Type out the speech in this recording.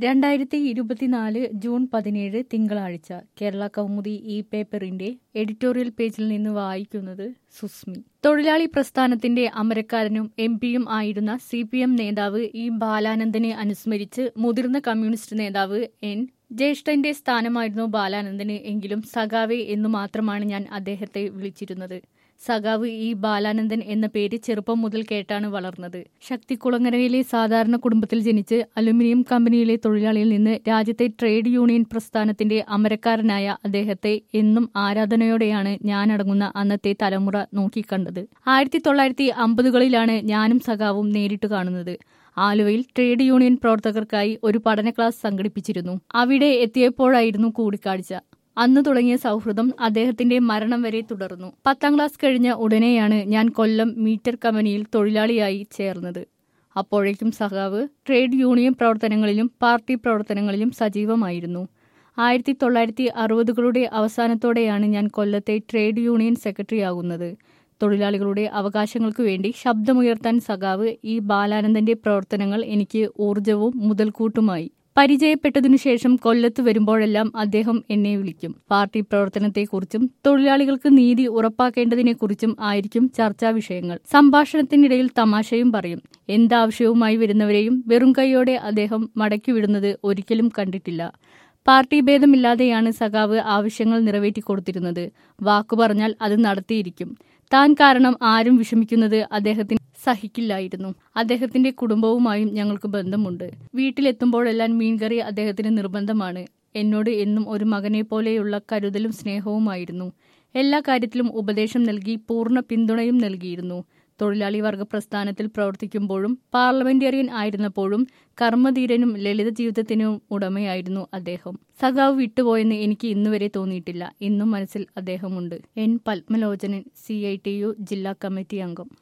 രണ്ടായിരത്തി ഇരുപത്തിനാല് ജൂൺ പതിനേഴ് തിങ്കളാഴ്ച കേരള കൗമുദി ഈ പേപ്പറിന്റെ എഡിറ്റോറിയൽ പേജിൽ നിന്ന് വായിക്കുന്നത് സുസ്മി തൊഴിലാളി പ്രസ്ഥാനത്തിന്റെ അമരക്കാരനും എം പിയും ആയിരുന്ന സി പി എം നേതാവ് ഇ ബാലാനന്ദനെ അനുസ്മരിച്ച് മുതിർന്ന കമ്മ്യൂണിസ്റ്റ് നേതാവ് എൻ ജ്യേഷ്ഠന്റെ സ്ഥാനമായിരുന്നു ബാലാനന്ദന് എങ്കിലും സഖാവെ എന്നു മാത്രമാണ് ഞാൻ അദ്ദേഹത്തെ വിളിച്ചിരുന്നത് സഖാവ് ഇ ബാലാനന്ദൻ എന്ന പേര് ചെറുപ്പം മുതൽ കേട്ടാണ് വളർന്നത് ശക്തികുളങ്ങരയിലെ സാധാരണ കുടുംബത്തിൽ ജനിച്ച് അലുമിനിയം കമ്പനിയിലെ തൊഴിലാളിയിൽ നിന്ന് രാജ്യത്തെ ട്രേഡ് യൂണിയൻ പ്രസ്ഥാനത്തിന്റെ അമരക്കാരനായ അദ്ദേഹത്തെ എന്നും ആരാധനയോടെയാണ് ഞാനടങ്ങുന്ന അന്നത്തെ തലമുറ നോക്കിക്കണ്ടത് ആയിരത്തി തൊള്ളായിരത്തി അമ്പതുകളിലാണ് ഞാനും സഖാവും നേരിട്ട് കാണുന്നത് ആലുവയിൽ ട്രേഡ് യൂണിയൻ പ്രവർത്തകർക്കായി ഒരു പഠന ക്ലാസ് സംഘടിപ്പിച്ചിരുന്നു അവിടെ എത്തിയപ്പോഴായിരുന്നു കൂടിക്കാഴ്ച അന്ന് തുടങ്ങിയ സൗഹൃദം അദ്ദേഹത്തിന്റെ മരണം വരെ തുടർന്നു പത്താം ക്ലാസ് കഴിഞ്ഞ ഉടനെയാണ് ഞാൻ കൊല്ലം മീറ്റർ കമ്പനിയിൽ തൊഴിലാളിയായി ചേർന്നത് അപ്പോഴേക്കും സഖാവ് ട്രേഡ് യൂണിയൻ പ്രവർത്തനങ്ങളിലും പാർട്ടി പ്രവർത്തനങ്ങളിലും സജീവമായിരുന്നു ആയിരത്തി തൊള്ളായിരത്തി അറുപതുകളുടെ അവസാനത്തോടെയാണ് ഞാൻ കൊല്ലത്തെ ട്രേഡ് യൂണിയൻ സെക്രട്ടറിയാകുന്നത് തൊഴിലാളികളുടെ അവകാശങ്ങൾക്കു വേണ്ടി ശബ്ദമുയർത്താൻ സഖാവ് ഈ ബാലാനന്ദന്റെ പ്രവർത്തനങ്ങൾ എനിക്ക് ഊർജവും മുതൽക്കൂട്ടുമായി പരിചയപ്പെട്ടതിനു ശേഷം കൊല്ലത്ത് വരുമ്പോഴെല്ലാം അദ്ദേഹം എന്നെ വിളിക്കും പാർട്ടി പ്രവർത്തനത്തെക്കുറിച്ചും തൊഴിലാളികൾക്ക് നീതി ഉറപ്പാക്കേണ്ടതിനെക്കുറിച്ചും ആയിരിക്കും ചർച്ചാ വിഷയങ്ങൾ സംഭാഷണത്തിനിടയിൽ തമാശയും പറയും എന്താവശ്യവുമായി വരുന്നവരെയും വെറും കൈയോടെ അദ്ദേഹം മടക്കിവിടുന്നത് ഒരിക്കലും കണ്ടിട്ടില്ല പാർട്ടി ഭേദമില്ലാതെയാണ് സഖാവ് ആവശ്യങ്ങൾ നിറവേറ്റിക്കൊടുത്തിരുന്നത് വാക്കു പറഞ്ഞാൽ അത് നടത്തിയിരിക്കും താൻ കാരണം ആരും വിഷമിക്കുന്നത് അദ്ദേഹത്തിന് സഹിക്കില്ലായിരുന്നു അദ്ദേഹത്തിന്റെ കുടുംബവുമായും ഞങ്ങൾക്ക് ബന്ധമുണ്ട് വീട്ടിലെത്തുമ്പോഴെല്ലാം മീൻകറി അദ്ദേഹത്തിന് നിർബന്ധമാണ് എന്നോട് എന്നും ഒരു മകനെ പോലെയുള്ള കരുതലും സ്നേഹവുമായിരുന്നു എല്ലാ കാര്യത്തിലും ഉപദേശം നൽകി പൂർണ്ണ പിന്തുണയും നൽകിയിരുന്നു തൊഴിലാളി വർഗ പ്രസ്ഥാനത്തിൽ പ്രവർത്തിക്കുമ്പോഴും പാർലമെന്റേറിയൻ ആയിരുന്നപ്പോഴും കർമ്മധീരനും ലളിത ജീവിതത്തിനും ഉടമയായിരുന്നു അദ്ദേഹം സഖാവ് വിട്ടുപോയെന്ന് എനിക്ക് ഇന്നുവരെ തോന്നിയിട്ടില്ല ഇന്നും മനസ്സിൽ അദ്ദേഹമുണ്ട് N Padmalochanan C I T U ജില്ലാ കമ്മിറ്റി അംഗം